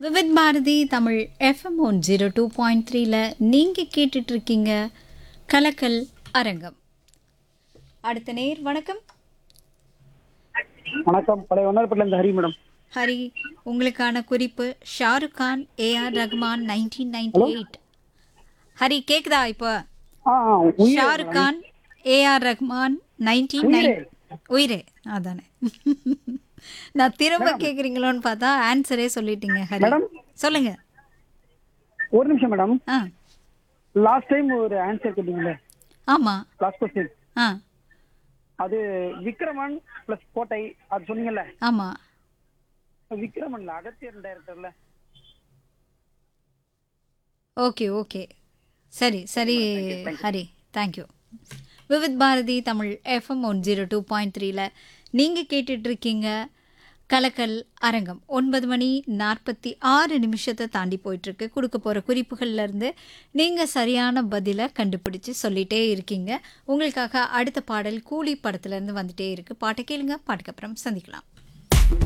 Vividh Bharati Tamil FM one zero two point த்ரீல நீங்கள் கேட்டுட்ருக்கீங்க கலக்கல் அரங்கம் அடுத்த நேர் வணக்கம் வணக்கம் பழைய ஒன்னார்பேட்டில் இருந்து ஹரி மேடம் ஹரி உங்களுக்கான குறிப்பு Shahrukh Khan AR Rahman nineteen ninety eight Hari கேக்குதா இப்போ ஆ ஆ, Uyire Shahrukh Khan AR Rahman nineteen nine Uyire அதானே நான் திரும்ப கேக்குறீங்களோன்னு பார்த்தா ஆன்சரே சொல்லிட்டீங்க ஹரி மேடம்? சொல்லுங்க ஒரு நிமிஷம் மேடம் ஆ லாஸ்ட் டைம் ஒரு ஆன்சர் கேட்டீங்களே ஆமா லாஸ்ட் கொஸ்டின் ஆ அது விக்ரமன் பிளஸ் கோட்டை அது சொன்னீங்கல்ல ஆமா விக்ரமன்ல அகத்தியர் டைரக்டர்ல ஓகே ஓகே சரி சரி Hari thank you Vividh Bharati Tamil FM one zero two point த்ரீல நீங்கள் கேட்டுட்ருக்கீங்க கலக்கல் அரங்கம் ஒன்பது மணி நாற்பத்தி ஆறு நிமிஷத்தை தாண்டி போயிட்டுருக்கு கொடுக்க போகிற குறிப்புகள்லேருந்து நீங்கள் சரியான பதிலை கண்டுபிடிச்சு சொல்லிட்டே இருக்கீங்க உங்களுக்காக அடுத்த பாடல் கூலி படத்துலேருந்து வந்துட்டே இருக்குது பாட்டை கேளுங்க பாட்டுக்கு அப்புறம் சந்திக்கலாம்